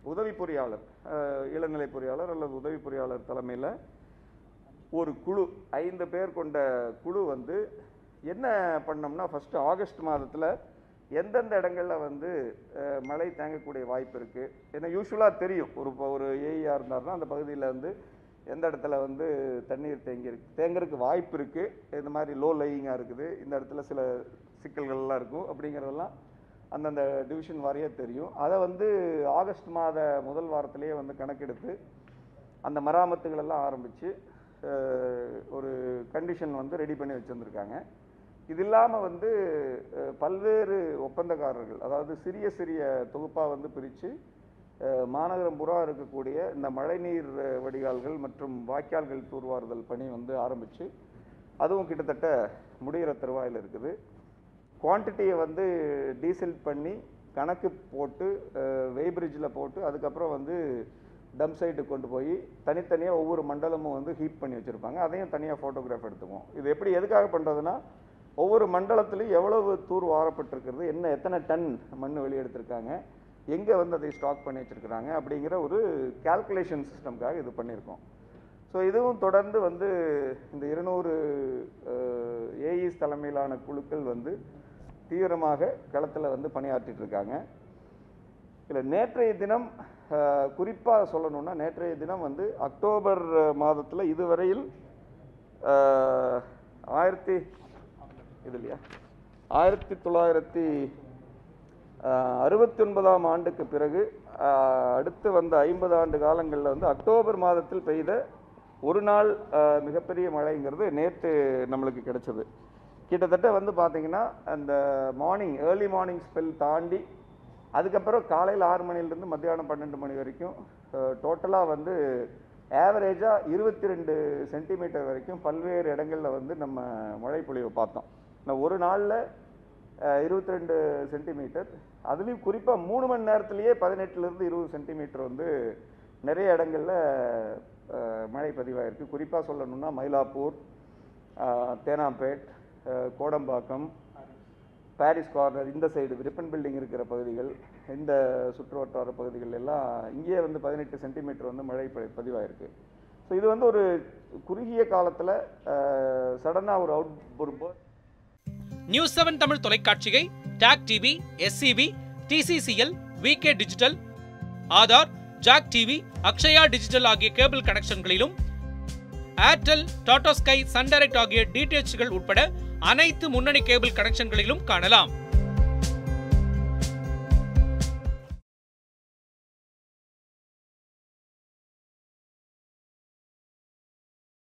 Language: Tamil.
உதவி பொறியாளர் அஹ், இளநிலை பொறியாளர் அல்லது உதவி பொறியாளர் தலைமையில் ஒரு குழு ஐந்து பேர் கொண்ட குழு வந்து என்ன பண்ணோம்னா ஃபஸ்ட்டு ஆகஸ்ட் மாதத்தில் எந்தெந்த இடங்களில் வந்து அஹ், மழை தேங்கக்கூடிய வாய்ப்பு இருக்குது ஏன்னா யூஸ்வலாக தெரியும் ஒரு இப்போ ஒரு ஏஇஆர் இருந்தாருன்னா அந்த பகுதியில் வந்து எந்த இடத்துல வந்து தண்ணீர் தேங்கி இருக்கு தேங்கறதுக்கு வாய்ப்பு இருக்குது இந்த மாதிரி லோ லையிங்காக இருக்குது இந்த இடத்துல சில சிக்கல்கள்லாம் இருக்கும் அப்படிங்கிறதெல்லாம் அந்தந்த டிவிஷன் வாரியாக தெரியும் அதை வந்து ஆகஸ்ட் மாத முதல் வாரத்திலேயே வந்து கணக்கெடுத்து அந்த மராமத்துகள் எல்லாம் ஆரம்பித்து ஒரு கண்டிஷன் வந்து ரெடி பண்ணி வச்சுருந்துருக்காங்க இது இல்லாமல் வந்து அஹ், பல்வேறு ஒப்பந்தக்காரர்கள் அதாவது சிறிய சிறிய தொகுப்பாக வந்து பிரித்து மாநகரம் புறா இருக்கக்கூடிய இந்த மழைநீர் அஹ், வடிகால்கள் மற்றும் வாய்க்கால்கள் தூர்வாறுதல் பணி வந்து ஆரம்பித்து அதுவும் கிட்டத்தட்ட முடிகிற தருவாயில் இருக்குது குவான்டிட்டியை வந்து டீசல் பண்ணி கணக்கு போட்டு வெய்பிரிட்ஜில் போட்டு அதுக்கப்புறம் வந்து டம்ப் சைட்டுக்கு கொண்டு போய் தனித்தனியாக ஒவ்வொரு மண்டலமும் வந்து ஹீட் பண்ணி வச்சுருப்பாங்க அதையும் தனியாக ஃபோட்டோகிராஃப் எடுத்துக்குவோம் இது எப்படி எதுக்காக பண்ணுறதுன்னா ஒவ்வொரு மண்டலத்திலையும் எவ்வளவு தூர் வாரப்பட்டிருக்கிறது என்ன எத்தனை டன் மண் வெளியெடுத்திருக்காங்க எங்கே வந்து அதை ஸ்டாக் பண்ணி வச்சுருக்கிறாங்க அப்படிங்கிற ஒரு கால்குலேஷன் சிஸ்டம்காக இது பண்ணியிருக்கோம் ஸோ இதுவும் தொடர்ந்து வந்து இந்த இருநூறு ஏஇஸ் தலைமையிலான குழுக்கள் வந்து தீவிரமாக களத்தில் வந்து பணியாற்றிட்டு இருக்காங்க இதில் நேற்றைய தினம் குறிப்பாக சொல்லணும்னா நேற்றைய தினம் வந்து அக்டோபர் மாதத்தில் இதுவரையில் அஹ், ஆயிரத்தி இது இல்லையா ஆயிரத்தி தொள்ளாயிரத்தி அறுபத்தி ஒன்பதாம் ஆண்டுக்கு பிறகு அஹ், அடுத்து வந்த ஐம்பது ஆண்டு காலங்களில் வந்து அக்டோபர் மாதத்தில் பெய்த ஒரு நாள் அஹ், மிகப்பெரிய மழைங்கிறது நேற்று நம்மளுக்கு கிடைச்சது கிட்டத்தட்ட வந்து பார்த்தீங்கன்னா அந்த மார்னிங் ஏர்லி மார்னிங் ஸ்பெல் தாண்டி அதுக்கப்புறம் காலையில் ஆறு மணிலேருந்து மத்தியானம் பன்னெண்டு மணி வரைக்கும் டோட்டலாக வந்து ஆவரேஜாக இருபத்தி ரெண்டு சென்டிமீட்டர் வரைக்கும் பல்வேறு இடங்களில் வந்து நம்ம மழை பொழிவை பார்த்தோம் இந்த ஒரு நாளில் இருபத்தி ரெண்டு சென்டிமீட்டர் அதுலேயும் குறிப்பாக மூணு மணி நேரத்திலேயே பதினெட்டுலேருந்து இருபது சென்டிமீட்டர் வந்து நிறைய இடங்களில் அஹ், மழை பதிவாயிருக்கு குறிப்பாக சொல்லணும்னா மயிலாப்பூர் அஹ், தேனாம்பேட் அஹ், கோடம்பாக்கம் பாரிஸ் கார்னர் இந்த சைடு ரிப்பன் பில்டிங் இருக்கிற பகுதிகள் இந்த சுற்று வட்டார பகுதிகள் எல்லாம் இங்கேயே வந்து பதினெட்டு சென்டிமீட்டர் வந்து மழை ப- பதிவாயிருக்கு ஸோ இது வந்து ஒரு குறுகிய காலத்தில் சடனாக ஒரு அவுட் ஒரு burst நியூஸ் செவன் தமிழ் தொலைக்காட்சியை TAC TV SCV TCCL VK digital Aadhaar Jak TV Akshaya digital ஆகிய கேபிள் கனெக்ஷன்களிலும் ஏர்டெல் டாடா ஸ்கை சன் டைரக்ட் ஆகிய டிடிஎச்கள் உட்பட அனைத்து முன்னணி கேபிள் கனெக்ஷன்களிலும் காணலாம்